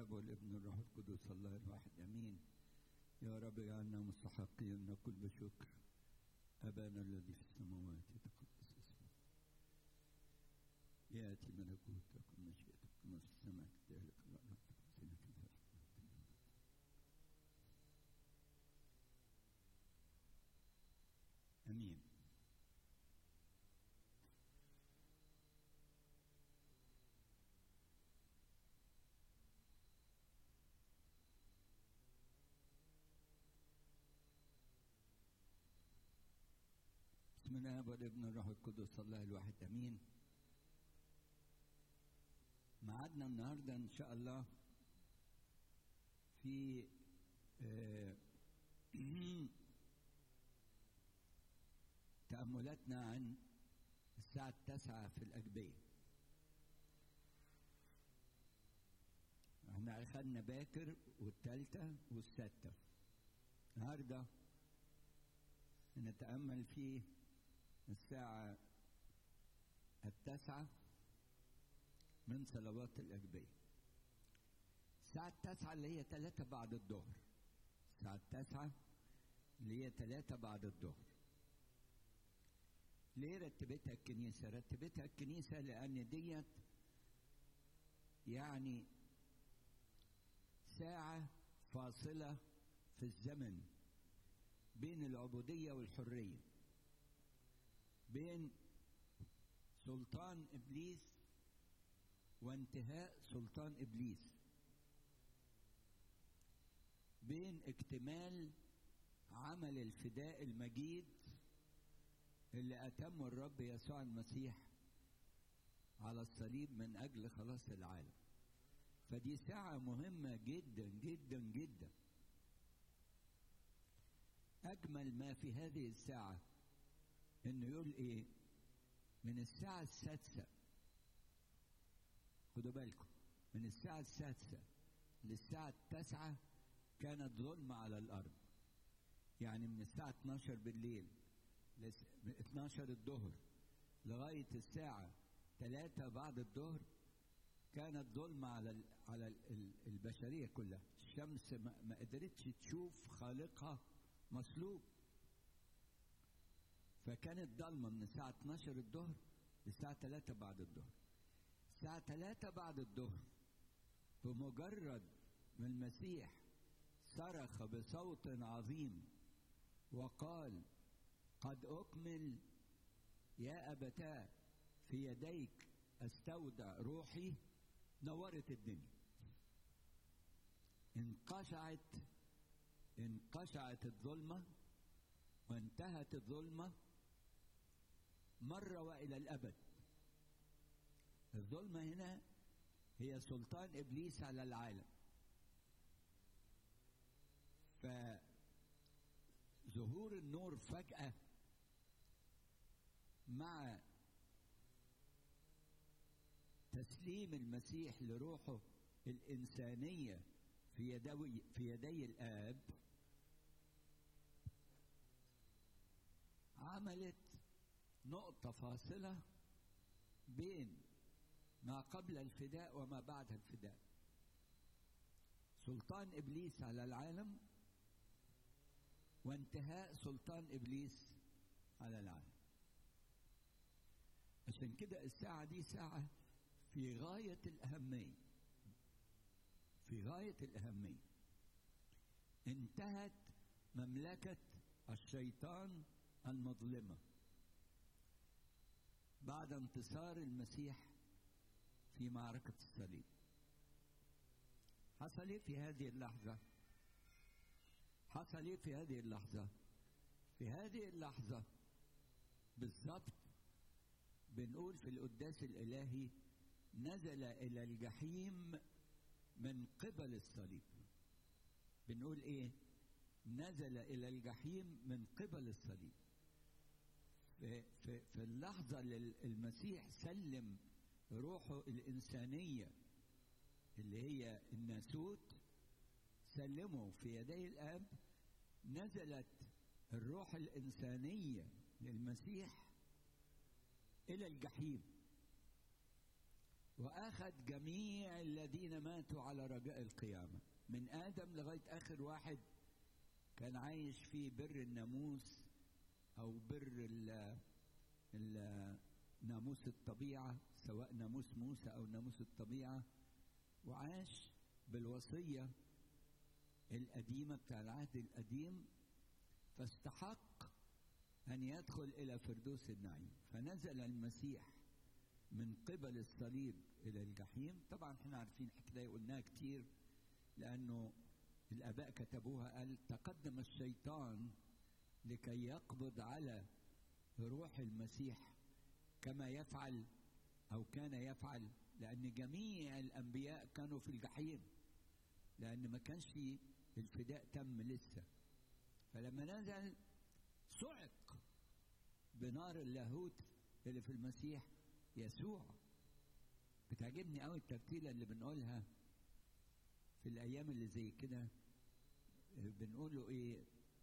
الاب والابن والروح القدس الله الواحد امين يا رب اجعلنا مستحقين نقول بشكر ابانا الذي في السماوات يتقدس اسمك ياتي ملكوتك ومشيئتك كما في السماء كذلك على الارض خبزنا كذلك امين بسم الله والابن والروح القدس الله الواحد امين معادنا النهارده ان شاء الله في آه، تأملاتنا عن الساعة التاسعة في الأجبية احنا أخذنا باكر والتالتة والستة النهارده نتأمل في الساعة التاسعة من صلوات الأجبية الساعة التاسعة اللي هي ثلاثة بعد الظهر الساعة التاسعة اللي هي ثلاثة بعد الظهر ليه رتبتها الكنيسة؟ رتبتها الكنيسة لأن ديت يعني ساعة فاصلة في الزمن بين العبودية والحرية بين سلطان إبليس وانتهاء سلطان إبليس بين اكتمال عمل الفداء المجيد اللي أتمه الرب يسوع المسيح على الصليب من أجل خلاص العالم فدي ساعة مهمة جدا جدا جدا أجمل ما في هذه الساعة إنه يقول إيه؟ من الساعة السادسة خدوا بالكم من الساعة السادسة للساعة التاسعة كانت ظلمة على الأرض يعني من الساعة 12 بالليل ل 12 الظهر لغاية الساعة 3 بعد الظهر كانت ظلمة على ال على ال البشرية كلها الشمس ما, ما قدرتش تشوف خالقها مصلوب فكانت ضلمة من الساعة 12 الظهر للساعة 3 بعد الظهر الساعة 3 بعد الظهر بمجرد ما المسيح صرخ بصوت عظيم وقال قد أكمل يا أبتاه في يديك أستودع روحي نورت الدنيا انقشعت انقشعت الظلمة وانتهت الظلمة مرة وإلى الأبد الظلمة هنا هي سلطان إبليس على العالم فظهور النور فجأة مع تسليم المسيح لروحه الإنسانية في يدي في يدي الآب عملت نقطة فاصلة بين ما قبل الفداء وما بعد الفداء سلطان إبليس على العالم وانتهاء سلطان إبليس على العالم عشان كده الساعة دي ساعة في غاية الأهمية في غاية الأهمية انتهت مملكة الشيطان المظلمة بعد انتصار المسيح في معركة الصليب حصل ايه في هذه اللحظة؟ حصل ايه في هذه اللحظة؟ في هذه اللحظة بالظبط بنقول في القداس الإلهي نزل إلى الجحيم من قبل الصليب بنقول ايه نزل الى الجحيم من قبل الصليب في, في, في اللحظة اللي المسيح سلم روحه الإنسانية اللي هي الناسوت سلمه في يدي الآب نزلت الروح الإنسانية للمسيح إلى الجحيم وأخذ جميع الذين ماتوا على رجاء القيامة من آدم لغاية آخر واحد كان عايش في بر الناموس أو بر ال ال ناموس الطبيعة سواء ناموس موسى أو ناموس الطبيعة وعاش بالوصية القديمة بتاع العهد القديم فاستحق أن يدخل إلى فردوس النعيم فنزل المسيح من قبل الصليب إلى الجحيم طبعا احنا عارفين الحكاية قلناها كتير لأنه الآباء كتبوها قال تقدم الشيطان لكي يقبض على روح المسيح كما يفعل أو كان يفعل لأن جميع الأنبياء كانوا في الجحيم لأن ما كانش الفداء تم لسه فلما نزل صعق بنار اللاهوت اللي في المسيح يسوع بتعجبني قوي الترتيلة اللي بنقولها في الأيام اللي زي كده بنقوله إيه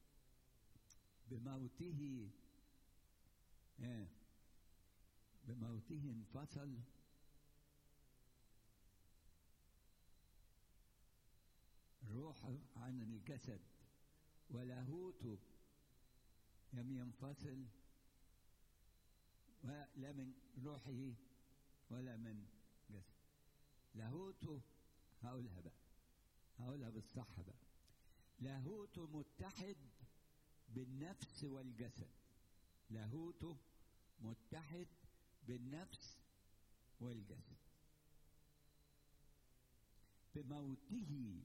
بموته إيه بموته انفصل روحه عن الجسد ولاهوته لم ينفصل ولا من روحه ولا من جسد لاهوته هقولها بقى هقولها بالصح بقى لاهوته متحد بالنفس والجسد لاهوته متحد بالنفس والجسد بموته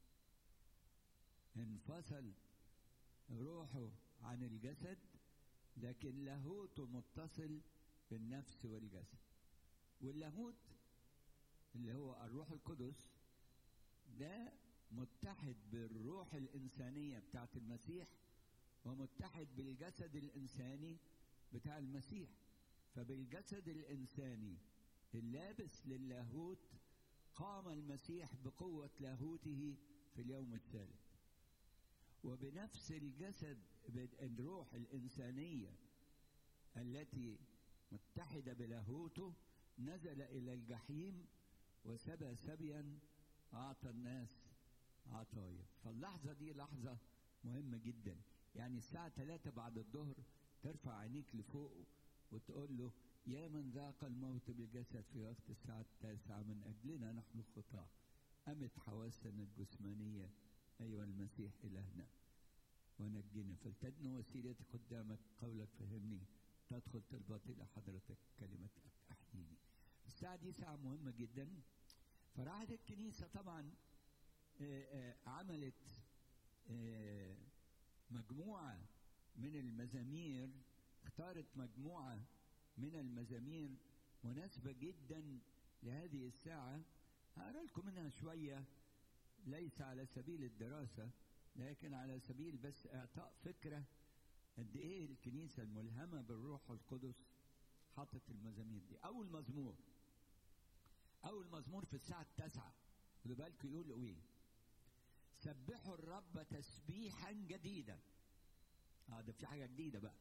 انفصل روحه عن الجسد لكن لاهوته متصل بالنفس والجسد واللاهوت اللي هو الروح القدس ده متحد بالروح الإنسانية بتاعت المسيح ومتحد بالجسد الإنساني بتاع المسيح فبالجسد الإنساني اللابس للاهوت قام المسيح بقوة لاهوته في اليوم الثالث وبنفس الجسد الروح الإنسانية التي متحدة بلاهوته نزل إلى الجحيم وسبى سبيا أعطى الناس عطايا فاللحظة دي لحظة مهمة جدا يعني الساعة ثلاثة بعد الظهر ترفع عينيك لفوق وتقول له يا من ذاق الموت بالجسد في وقت الساعة التاسعة من أجلنا نحن الخطاة أمت حواسنا الجسمانية أيها المسيح إلهنا ونجنا فلتدن وسيلتي قدامك قولك فهمني تدخل طلباتي إلى حضرتك كلمتك أحييني الساعة دي ساعة مهمة جدا فراحت الكنيسة طبعا آآ آآ عملت آآ مجموعة من المزامير اختارت مجموعة من المزامير مناسبة جدا لهذه الساعة هقرا لكم منها شوية ليس على سبيل الدراسة لكن على سبيل بس إعطاء فكرة قد إيه الكنيسة الملهمة بالروح القدس حطت المزامير دي أول مزمور أول مزمور في الساعة التاسعة خدوا بالكم يقول إيه سبحوا الرب تسبيحا جديدا اه ده في حاجة جديدة بقى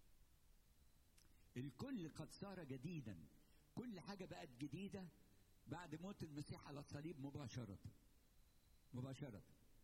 الكل قد صار جديدا كل حاجة بقت جديدة بعد موت المسيح على الصليب مباشرة مباشرة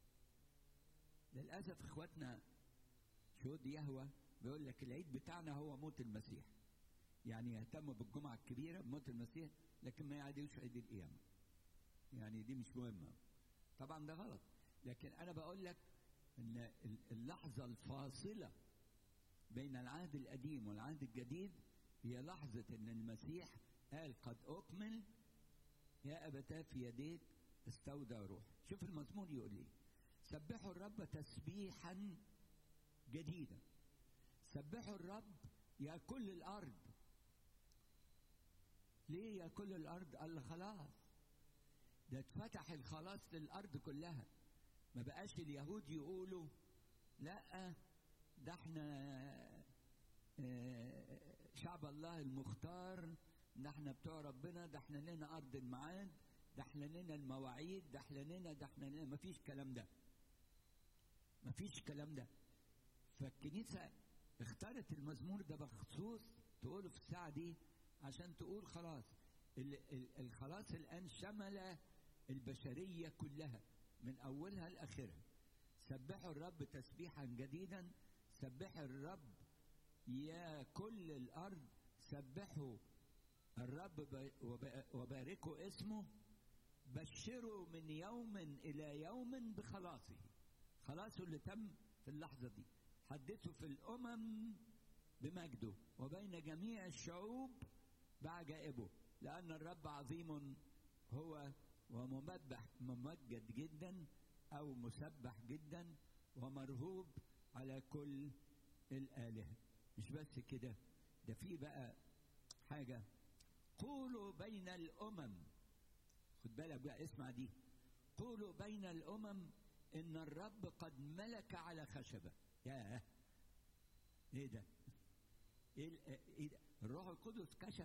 للأسف إخواتنا شهود يهوى بيقول لك العيد بتاعنا هو موت المسيح يعني يهتم بالجمعة الكبيرة بموت المسيح لكن ما يعديوش عيد القيامة يعني دي مش مهمة طبعا ده غلط لكن أنا بقول لك إن اللحظة الفاصلة بين العهد القديم والعهد الجديد هي لحظة إن المسيح قال قد أكمل يا أبتاه في يديك استودع روح شوف المزمور يقول إيه سبحوا الرب تسبيحا جديدا سبحوا الرب يا كل الأرض ليه يا كل الأرض قال خلاص ده اتفتح الخلاص للأرض كلها ما بقاش اليهود يقولوا لا ده احنا شعب الله المختار ده احنا بتوع ربنا ده احنا لنا ارض الميعاد ده احنا لنا المواعيد ده احنا لنا ده احنا لنا مفيش كلام ده مفيش كلام ده فالكنيسه اختارت المزمور ده بخصوص تقوله في الساعه دي عشان تقول خلاص الخلاص الآن شمل البشرية كلها من أولها لآخرها سبحوا الرب تسبيحا جديدا سبحوا الرب يا كل الأرض سبحوا الرب وباركوا اسمه بشروا من يوم إلى يوم بخلاصه خلاصه اللي تم في اللحظة دي حدثوا في الأمم بمجده وبين جميع الشعوب بعجائبه لأن الرب عظيم هو وممدح ممجد جدا أو مسبح جدا ومرهوب على كل الآلهة مش بس كده ده في بقى حاجة قولوا بين الأمم خد بالك بقى اسمع دي قولوا بين الأمم إن الرب قد ملك على خشبة ياه إيه ده؟ إيه, إيه ده؟ الروح القدس كشف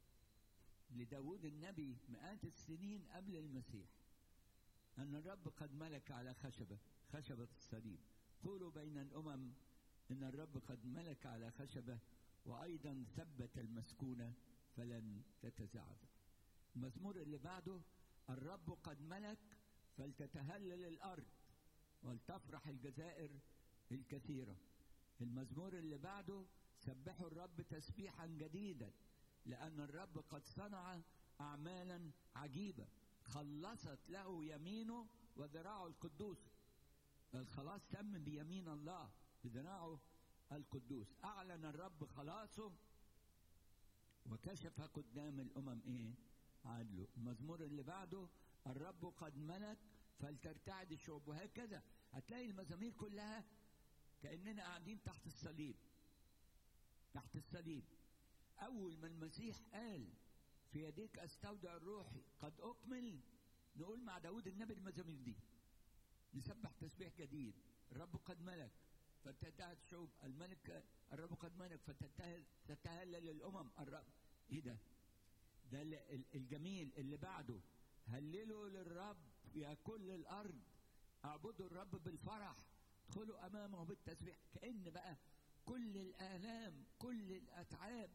لداود النبي مئات السنين قبل المسيح أن الرب قد ملك على خشبة خشبة الصليب قولوا بين الأمم إن الرب قد ملك على خشبة وأيضا ثبت المسكونة فلن تتزعزع المزمور اللي بعده الرب قد ملك فلتتهلل الأرض ولتفرح الجزائر الكثيرة المزمور اللي بعده سبحوا الرب تسبيحا جديدا لأن الرب قد صنع أعمالا عجيبة خلصت له يمينه وذراعه القدوس الخلاص تم بيمين الله بذراعه القدوس أعلن الرب خلاصه وكشف قدام الأمم إيه عدله المزمور اللي بعده الرب قد ملك فلترتعد الشعوب وهكذا هتلاقي المزامير كلها كأننا قاعدين تحت الصليب تحت الصليب أول ما المسيح قال في يديك أستودع الروحي قد أكمل نقول مع داود النبي المزامير دي نسبح تسبيح جديد الرب قد ملك فتتهل الشعوب الملك الرب قد ملك فتتهلل الأمم الرب إيه ده؟ ده الجميل اللي بعده هللوا للرب يا كل الأرض اعبدوا الرب بالفرح ادخلوا أمامه بالتسبيح كأن بقى كل الآلام كل الأتعاب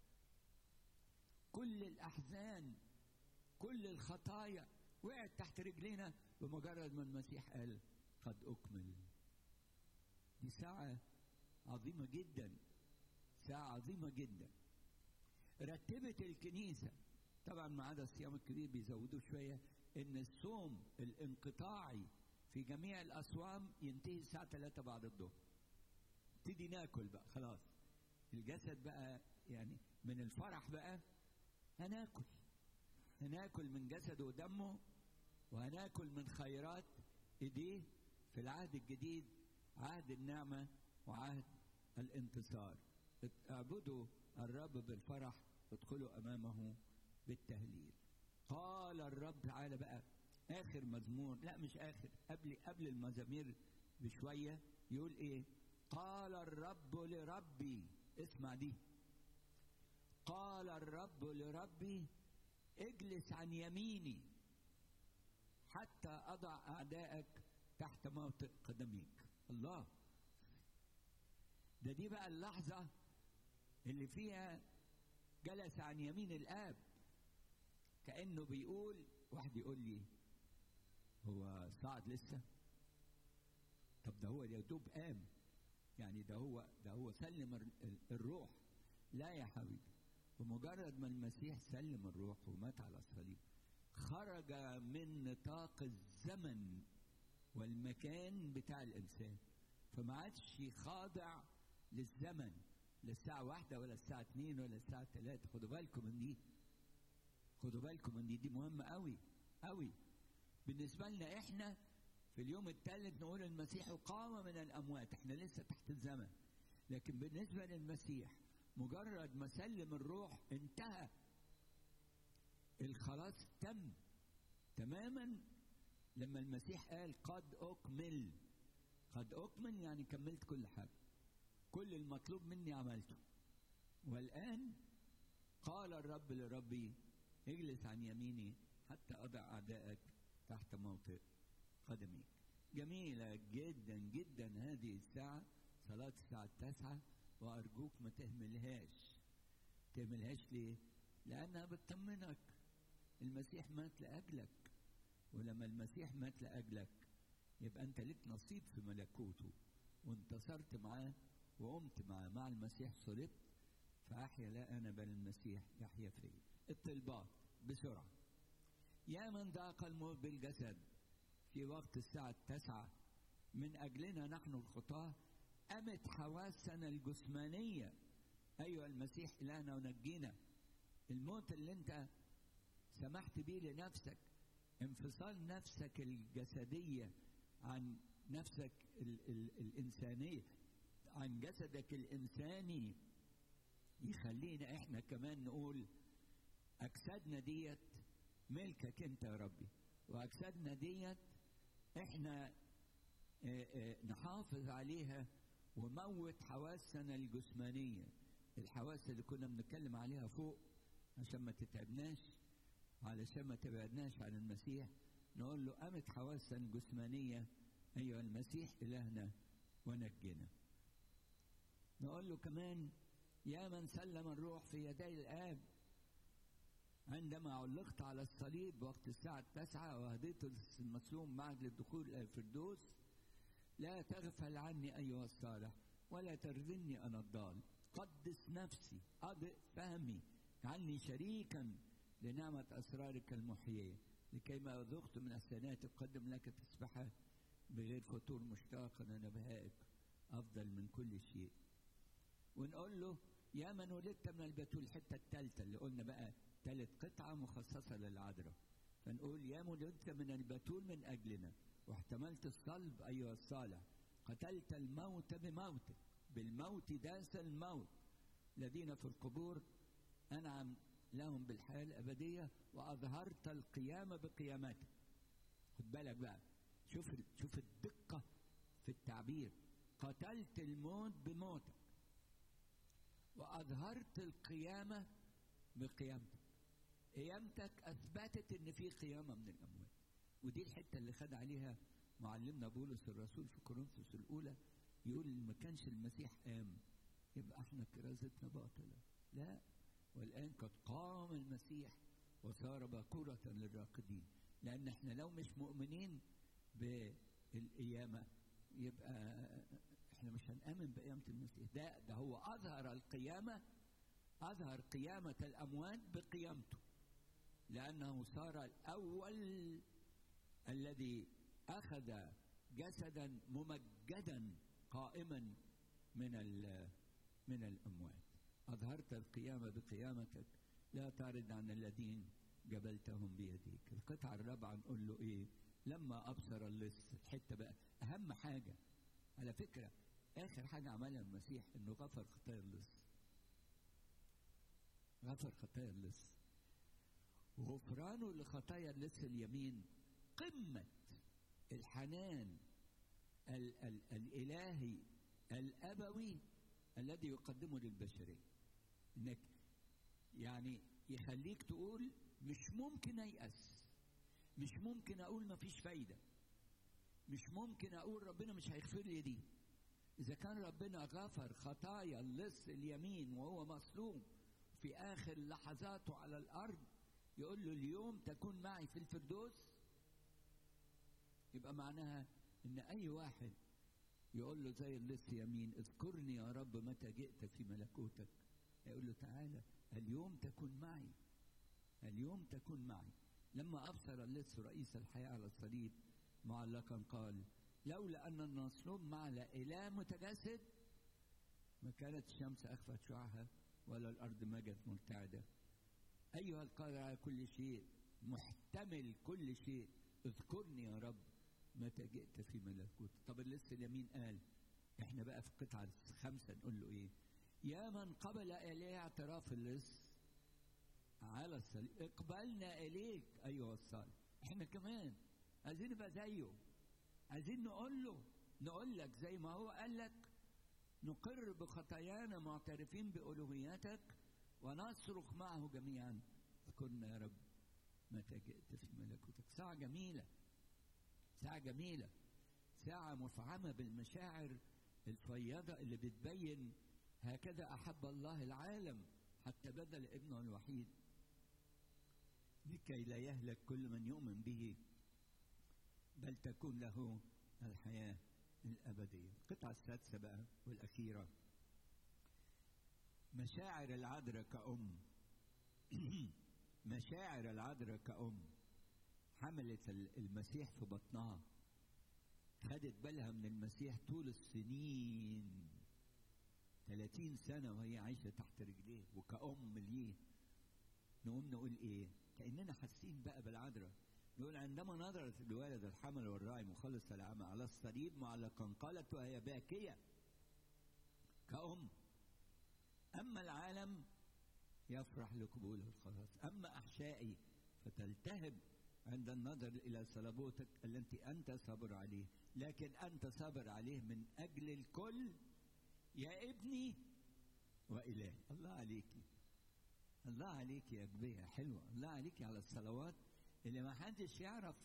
كل الأحزان كل الخطايا وقعت تحت رجلينا بمجرد ما المسيح قال قد أكمل دي ساعة عظيمة جدا ساعة عظيمة جدا رتبت الكنيسة طبعا ما عدا الصيام الكبير بيزودوا شوية ان الصوم الانقطاعي في جميع الأصوام ينتهي الساعة 3 بعد الظهر نبتدي ناكل بقى خلاص الجسد بقى يعني من الفرح بقى هناكل هناكل من جسده ودمه وهناكل من خيرات ايديه في العهد الجديد عهد النعمة وعهد الانتصار اعبدوا الرب بالفرح ادخلوا امامه بالتهليل قال الرب تعالى بقى اخر مزمور لا مش اخر قبل قبل المزامير بشويه يقول ايه قال الرب لربي اسمع دي قال الرب لربي اجلس عن يميني حتى اضع اعدائك تحت موطئ قدميك الله ده دي بقى اللحظه اللي فيها جلس عن يمين الاب كانه بيقول واحد يقول لي هو صعد لسه طب ده هو يا دوب قام يعني ده هو ده هو سلم الروح لا يا حبيبي بمجرد ما المسيح سلم الروح ومات على الصليب خرج من نطاق الزمن والمكان بتاع الانسان فما عادش خاضع للزمن للساعة واحدة ولا الساعة اتنين ولا الساعة تلاتة خدوا بالكم من دي خدوا بالكم من دي دي مهمة قوي قوي بالنسبة لنا احنا في اليوم الثالث نقول المسيح قام من الأموات احنا لسه تحت الزمن لكن بالنسبة للمسيح مجرد ما سلم الروح انتهى الخلاص تم تماما لما المسيح قال قد أكمل قد أكمل يعني كملت كل حاجة كل المطلوب مني عملته والآن قال الرب لربي اجلس عن يميني حتى أضع أعدائك تحت موطئ قدمي جميلة جدا جدا هذه الساعة صلاة الساعة التاسعة وأرجوك ما تهملهاش تهملهاش ليه؟ لأنها بتطمنك المسيح مات لاجلك ولما المسيح مات لاجلك يبقى انت لك نصيب في ملكوته وانتصرت معاه وقمت معاه مع المسيح صلبت فاحيا لا انا بل المسيح يحيا فيا الطلبات بسرعه يا من ذاق الموت بالجسد في وقت الساعه التاسعه من اجلنا نحن الخطاه قامت حواسنا الجسمانيه ايها المسيح الهنا ونجينا الموت اللي انت سمحت بيه لنفسك انفصال نفسك الجسديه عن نفسك ال ال الانسانيه عن جسدك الانساني يخلينا احنا كمان نقول اجسادنا ديت ملكك انت يا ربي واجسادنا ديت احنا اه اه نحافظ عليها وموت حواسنا الجسمانيه الحواس اللي كنا بنتكلم عليها فوق عشان ما تتعبناش علشان ما تبعدناش عن المسيح نقول له قامت حواسنا الجسمانيه ايها المسيح الهنا ونجنا نقول له كمان يا من سلم الروح في يدي الآب عندما علقت على الصليب وقت الساعة التاسعة وهديت المسلوم معك للدخول إلى الفردوس لا تغفل عني أيها الصالح ولا ترذلني أنا الضال قدس نفسي أضئ فهمي عني شريكا لنعمة أسرارك المحيية لكي ما ذقت من السنات أقدم لك تسبحة بغير فتور مشتاقا أنا بهائك أفضل من كل شيء ونقول له يا من ولدت من البتول الحتة الثالثة اللي قلنا بقى ثالث قطعة مخصصة للعذراء فنقول يا من ولدت من البتول من أجلنا واحتملت الصلب أيها الصالح قتلت الموت بموتك بالموت داس الموت الذين في القبور أنعم لهم بالحياة الأبدية وأظهرت القيامة بقيامتك خد بالك بقى شوف شوف الدقة في التعبير قتلت الموت بموتك وأظهرت القيامة بقيامتك قيامتك أثبتت إن في قيامة من الأموات ودي الحتة اللي خد عليها معلمنا بولس الرسول في كورنثوس الأولى يقول ما كانش المسيح قام يبقى احنا كرازتنا باطلة لا والآن قد قام المسيح وصار باكورة للراقدين لأن احنا لو مش مؤمنين بالقيامة يبقى احنا مش هنآمن بقيامة المسيح ده ده هو أظهر القيامة أظهر قيامة الأموات بقيامته لأنه صار الأول الذي أخذ جسدا ممجدا قائما من من الأموات أظهرت القيامة بقيامتك لا تعرض عن الذين جبلتهم بيديك القطعة الرابعة نقول له إيه لما أبصر اللص الحتة بقى أهم حاجة على فكرة آخر حاجة عملها المسيح إنه غفر خطايا اللص غفر خطايا اللص غفرانه لخطايا اللص اليمين قمة الحنان ال ال الإلهي الأبوي الذي يقدمه للبشرية إنك يعني يخليك تقول مش ممكن أيأس مش ممكن أقول ما فيش فايدة مش ممكن أقول ربنا مش هيغفر لي دي إذا كان ربنا غفر خطايا اللص اليمين وهو مصلوب في آخر لحظاته على الأرض يقول له اليوم تكون معي في الفردوس يبقى معناها إن أي واحد يقول له زي اللص يمين اذكرني يا رب متى جئت في ملكوتك يقول له تعالى اليوم تكون معي اليوم تكون معي لما أبصر اللص رئيس الحياة على الصليب معلقا قال لولا أن المصلوب مع لا إله متجسد ما كانت الشمس أخفت شعاعها ولا الأرض مجت مرتعدة أيها القادر على كل شيء محتمل كل شيء اذكرني يا رب متى جئت في ملكوت طب اللص اليمين قال احنا بقى في القطعة الخامسة نقول له ايه يا من قبل إليه اعتراف اللص على الصليب اقبلنا إليك أيها الصالح احنا كمان عايزين نبقى زيه عايزين نقول له نقول لك زي ما هو قال لك نقر بخطايانا معترفين بألوهيتك ونصرخ معه جميعا اذكرنا يا رب متى جئت في ملكوتك ساعة جميلة ساعة جميلة ساعة مفعمة بالمشاعر الفياضة اللي بتبين هكذا أحب الله العالم حتى بذل ابنه الوحيد لكي لا يهلك كل من يؤمن به بل تكون له الحياة الأبدية القطعة السادسة بقى والأخيرة مشاعر العذراء كأم مشاعر العذراء كأم حملت المسيح في بطنها خدت بالها من المسيح طول السنين 30 سنة وهي عايشة تحت رجليه وكأم ليه نقوم نقول إيه؟ كأننا حاسين بقى بالعذراء نقول عندما نظرت الولد الحمل والراعي مخلص العام على الصليب معلقا قالت وهي باكية كأم أما العالم يفرح لقبوله الخلاص أما أحشائي فتلتهب عند النظر إلى صلبوتك التي أنت صبر عليه لكن أنت صبر عليه من أجل الكل يا ابني وإله الله عليكي الله عليك يا جبية حلوة الله عليك على الصلوات اللي ما حدش يعرف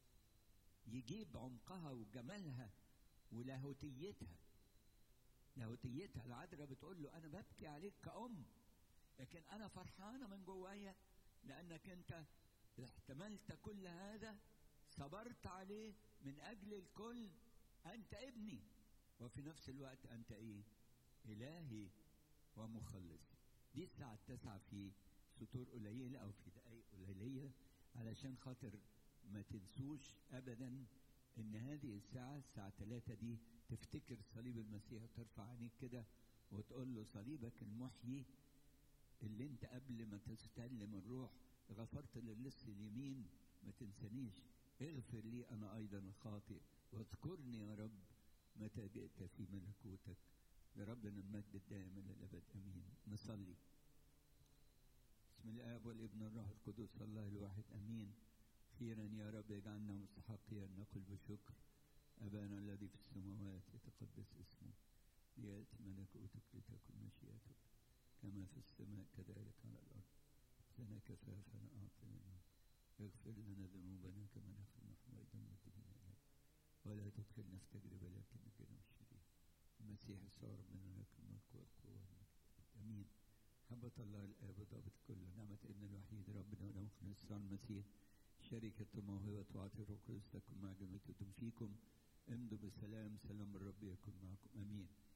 يجيب عمقها وجمالها ولاهوتيتها لاهوتيتها العذراء بتقول له انا ببكي عليك كأم لكن انا فرحانه من جوايا لانك انت احتملت كل هذا صبرت عليه من اجل الكل انت ابني وفي نفس الوقت انت ايه الهي ومخلصي دي الساعة التاسعة في سطور قليلة أو في دقايق قليلة علشان خاطر ما تنسوش أبدا إن هذه الساعة الساعة ثلاثة دي تفتكر صليب المسيح وترفع عينيك كده وتقول له صليبك المحيي اللي أنت قبل ما تستلم الروح غفرت للص اليمين ما تنسانيش اغفر لي أنا أيضا الخاطئ واذكرني يا رب متى جئت في ملكوتك لربنا المجد الدائم الى الابد امين نصلي بسم الاب والابن والروح القدس الله الواحد امين خيرا يا رب اجعلنا مستحقين ان نقل بشكر ابانا الذي في السماوات يتقدس اسمه لياتي ملكوتك لتكن مشيئتك كما في السماء كذلك على الارض لنا كفافنا اعطنا اغفر لنا ذنوبنا كما نغفر نحن ايضا المذنبين ولا تدخلنا في تجربه لكن نجنا من الشرير المسيح يسوع ربنا لك الملك والقوة أمين محبة الله الآب ضابط كل نعمة ابن الوحيد ربنا ونعمة يسوع المسيح شركة موهبة وعطي الروح القدس تكن مع جميعكم فيكم امضوا بسلام سلام الرب يكن معكم أمين